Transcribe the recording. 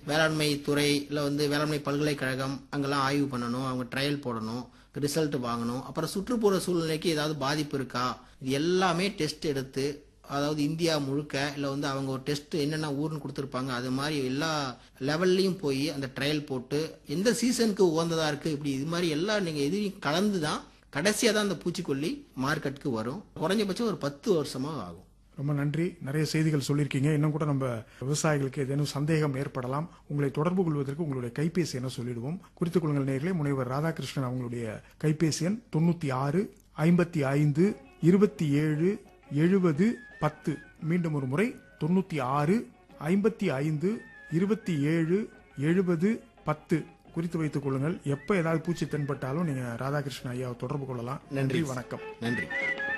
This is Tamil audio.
வேளாண்மை துறையில் வந்து வேளாண்மை பல்கலைக்கழகம் அங்கெல்லாம் ஆய்வு பண்ணணும் அவங்க ட்ரையல் போடணும் ரிசல்ட் வாங்கணும் அப்புறம் சுற்றுப்புற சூழ்நிலைக்கு ஏதாவது பாதிப்பு இருக்கா இது எல்லாமே டெஸ்ட் எடுத்து அதாவது இந்தியா முழுக்க இல்லை வந்து அவங்க ஒரு டெஸ்ட் என்னென்ன ஊர்னு கொடுத்துருப்பாங்க அது மாதிரி எல்லா லெவல்லையும் போய் அந்த ட்ரையல் போட்டு எந்த சீசனுக்கு உகந்ததா இருக்கு இப்படி இது மாதிரி எல்லாம் நீங்கள் எதையும் கலந்து தான் கடைசியாக தான் அந்த பூச்சிக்கொல்லி மார்க்கெட்டுக்கு வரும் குறைஞ்சபட்சம் ஒரு பத்து வருஷமாக ஆகும் ரொம்ப நன்றி நிறைய செய்திகள் சொல்லியிருக்கீங்க இன்னும் கூட நம்ம விவசாயிகளுக்கு ஏதேனும் சந்தேகம் ஏற்படலாம் உங்களை தொடர்பு கொள்வதற்கு உங்களுடைய கைபேசி என சொல்லிடுவோம் குறித்துக் கொள்ளுங்கள் நேர்களே முனைவர் ராதாகிருஷ்ணன் அவங்களுடைய கைபேசி எண் தொண்ணூத்தி ஆறு ஐம்பத்தி ஐந்து இருபத்தி ஏழு எழுபது பத்து மீண்டும் ஒரு முறை தொண்ணூத்தி ஆறு ஐம்பத்தி ஐந்து இருபத்தி ஏழு எழுபது பத்து குறித்து வைத்துக் கொள்ளுங்கள் எப்ப ஏதாவது பூச்சி தென்பட்டாலும் நீங்க ராதாகிருஷ்ணன் ஐயாவை தொடர்பு கொள்ளலாம் நன்றி வணக்கம் நன்றி